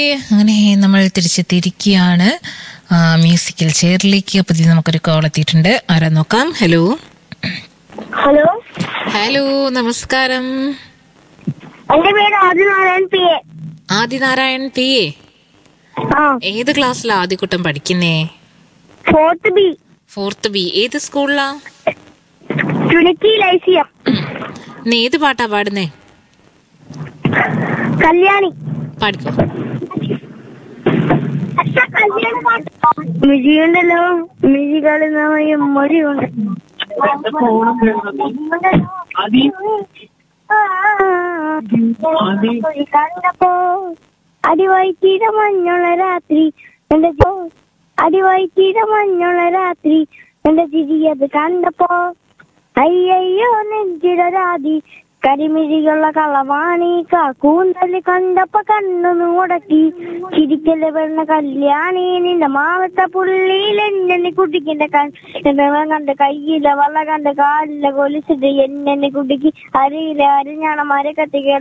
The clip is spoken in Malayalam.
അങ്ങനെ നമ്മൾ തിരിച്ചെത്തിയിരിക്കുകയാണ് ആ, മ്യൂസിക്കൽ ചെയറിലേക്ക് അപ്പൊ ഇതിൽ നമുക്കൊരു കോൾ എത്തിയിട്ടുണ്ട് ആരാ നോക്കാം ഹലോ ഹലോ ഹലോ നമസ്കാരം എന്റെ പേര് Adinarayan P A Adinarayan P A ആ ഏത് ക്ലാസ്സിലാ ആദ്യക്കുട്ടം പഠിക്കുന്നേ ഫോർത്ത് ബി ഫോർത്ത് ബി ഏത് സ്കൂളിലാ ട്രിനിറ്റി ലൈസിയം ഇന്ന് ഏത് പാട്ടാ പാടുന്നേ കല്യാണി പാടിക്കോ മിഴിയുണ്ടല്ലോ മിഴി കളുന്നവയും മൊഴിയുണ്ട് കണ്ടപ്പോ അടിവൈത്തീര മഞ്ഞുള്ള രാത്രി എന്റെ ജോ- അടിവൈത്തീര മഞ്ഞുള്ള രാത്രി എന്റെ ചിരിയത് കണ്ടപ്പോ അയ്യയ്യോ നെഞ്ചിടരാതി കരിമിഴികളുള്ള കളവാണി കൂന്തല് കണ്ടപ്പോ കണ്ണു മുടക്കി ചിരിക്കല് പെണ്ണ കല്യാണി നിന്റെ മാവത്ത പുള്ളിയിൽ എന്നെ കുട്ടിക്കിന്റെ കണ്ണ് കണ്ട് കയ്യിലെ വള്ള കണ്ട് കാലിലെ കൊലിച്ചിട്ട് എന്നെ കുട്ടിക്ക് അരിയിലെ അരിഞ്ഞാണ മരക്കത്തി